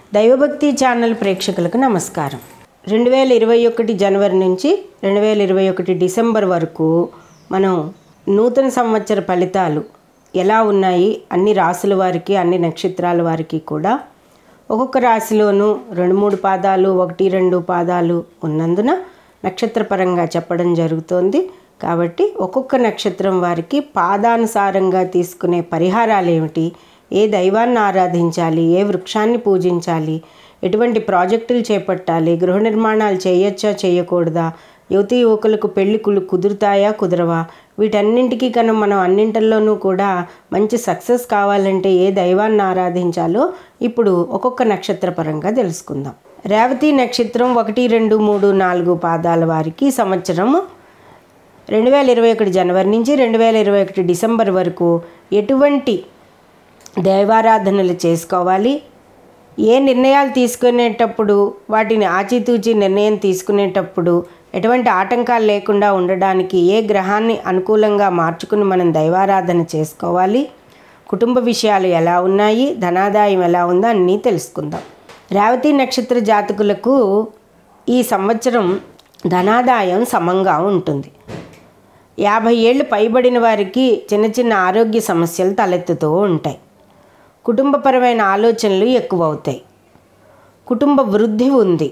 దైవభక్తి ఛానల్ ప్రేక్షకులకు నమస్కారం రెండు వేల ఇరవై ఒకటి జనవరి నుంచి రెండు వేల ఇరవై ఒకటి డిసెంబర్ వరకు మనం నూతన సంవత్సర ఫలితాలు ఎలా ఉన్నాయి అన్ని రాసుల వారికి అన్ని నక్షత్రాల వారికి కూడా ఒక్కొక్క రాశిలోనూ రెండు మూడు పాదాలు ఒకటి రెండు పాదాలు ఉన్నందున నక్షత్రపరంగా చెప్పడం జరుగుతోంది కాబట్టి ఒక్కొక్క నక్షత్రం వారికి పాదానుసారంగా తీసుకునే పరిహారాలు ఏమిటి ఏ దైవాన్ని ఆరాధించాలి ఏ వృక్షాన్ని పూజించాలి ఎటువంటి ప్రాజెక్టులు చేపట్టాలి గృహ నిర్మాణాలు చేయొచ్చా చేయకూడదా యువతి యువకులకు పెళ్ళికులు కుదురుతాయా కుదరవా వీటన్నింటికీ కనుక మనం అన్నింటిల్లోనూ కూడా మంచి సక్సెస్ కావాలంటే ఏ దైవాన్ని ఆరాధించాలో ఇప్పుడు ఒక్కొక్క నక్షత్ర పరంగా తెలుసుకుందాం రేవతి నక్షత్రం ఒకటి రెండు మూడు నాలుగు పాదాల వారికి ఈ సంవత్సరం రెండు వేల ఇరవై ఒకటి జనవరి నుంచి రెండు వేల ఇరవై ఒకటి డిసెంబర్ వరకు ఎటువంటి దైవారాధనలు చేసుకోవాలి ఏ నిర్ణయాలు తీసుకునేటప్పుడు వాటిని ఆచితూచి నిర్ణయం తీసుకునేటప్పుడు ఎటువంటి ఆటంకాలు లేకుండా ఉండడానికి ఏ గ్రహాన్ని అనుకూలంగా మార్చుకుని మనం దైవారాధన చేసుకోవాలి కుటుంబ విషయాలు ఎలా ఉన్నాయి ధనాదాయం ఎలా ఉందో అన్నీ తెలుసుకుందాం రేవతి నక్షత్ర జాతకులకు ఈ సంవత్సరం ధనాదాయం సమంగా ఉంటుంది యాభై ఏళ్ళు పైబడిన వారికి చిన్న చిన్న ఆరోగ్య సమస్యలు తలెత్తుతూ ఉంటాయి కుటుంబపరమైన ఆలోచనలు ఎక్కువ అవుతాయి కుటుంబ వృద్ధి ఉంది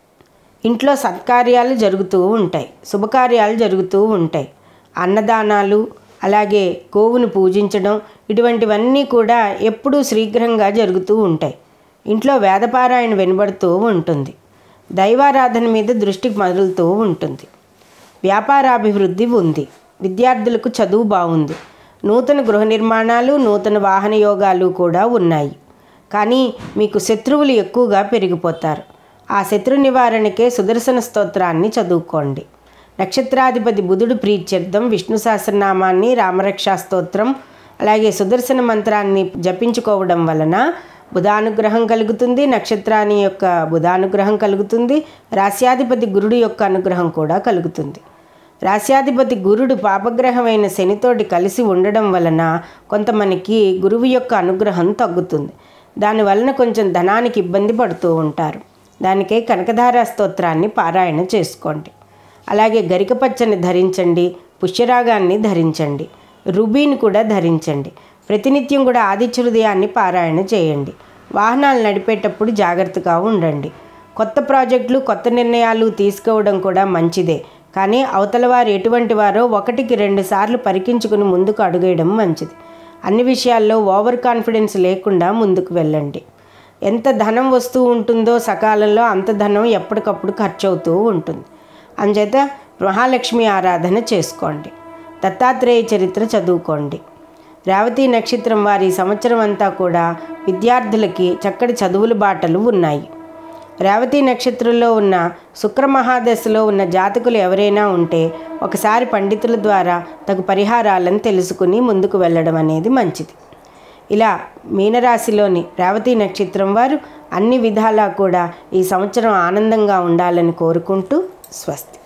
ఇంట్లో సత్కార్యాలు జరుగుతూ ఉంటాయి శుభకార్యాలు జరుగుతూ ఉంటాయి అన్నదానాలు అలాగే గోవును పూజించడం ఇటువంటివన్నీ కూడా ఎప్పుడూ శీఘ్రంగా జరుగుతూ ఉంటాయి ఇంట్లో వేదపారాయణ వినబడుతూ ఉంటుంది దైవారాధన మీద దృష్టి మదులుతూ ఉంటుంది వ్యాపారాభివృద్ధి ఉంది విద్యార్థులకు చదువు బాగుంది నూతన గృహ నిర్మాణాలు నూతన వాహన యోగాలు కూడా ఉన్నాయి కానీ మీకు శత్రువులు ఎక్కువగా పెరిగిపోతారు ఆ శత్రు నివారణకే సుదర్శన స్తోత్రాన్ని చదువుకోండి నక్షత్రాధిపతి బుధుడు ప్రీత్యర్థం విష్ణు సహస్రనామాన్ని రామరక్షా స్తోత్రం అలాగే సుదర్శన మంత్రాన్ని జపించుకోవడం వలన బుధానుగ్రహం కలుగుతుంది నక్షత్రాన్ని యొక్క బుధానుగ్రహం కలుగుతుంది రాశ్యాధిపతి గురుడు యొక్క అనుగ్రహం కూడా కలుగుతుంది రాశ్యాధిపతి గురుడు పాపగ్రహమైన శనితోటి కలిసి ఉండడం వలన కొంత మనకి గురువు యొక్క అనుగ్రహం తగ్గుతుంది దాని వలన కొంచెం ధనానికి ఇబ్బంది పడుతూ ఉంటారు దానికే కనకధార స్తోత్రాన్ని పారాయణ చేసుకోండి అలాగే గరిక పచ్చని ధరించండి పుష్యరాగాన్ని ధరించండి రుబీని కూడా ధరించండి ప్రతినిత్యం కూడా ఆదిత్య హృదయాన్ని పారాయణ చేయండి వాహనాలు నడిపేటప్పుడు జాగ్రత్తగా ఉండండి కొత్త ప్రాజెక్టులు కొత్త నిర్ణయాలు తీసుకోవడం కూడా మంచిదే కానీ అవతల వారు ఎటువంటి వారో ఒకటికి రెండు సార్లు పరికించుకుని ముందుకు అడుగేయడం మంచిది అన్ని విషయాల్లో ఓవర్ కాన్ఫిడెన్స్ లేకుండా ముందుకు వెళ్ళండి ఎంత ధనం వస్తూ ఉంటుందో సకాలంలో అంత ధనం ఎప్పటికప్పుడు ఖర్చు అవుతూ ఉంటుంది అందుచేత మహాలక్ష్మి ఆరాధన చేసుకోండి దత్తాత్రేయ చరిత్ర చదువుకోండి రేవతి నక్షత్రం వారి సంవత్సరం అంతా కూడా విద్యార్థులకి చక్కటి చదువుల బాటలు ఉన్నాయి రేవతి నక్షత్రంలో ఉన్న శుక్ర మహాదశలో ఉన్న జాతకులు ఎవరైనా ఉంటే ఒకసారి పండితుల ద్వారా తగు పరిహారాలను తెలుసుకుని ముందుకు వెళ్ళడం అనేది మంచిది ఇలా మీనరాశిలోని రేవతి నక్షత్రం వారు అన్ని విధాలా కూడా ఈ సంవత్సరం ఆనందంగా ఉండాలని కోరుకుంటూ స్వస్తి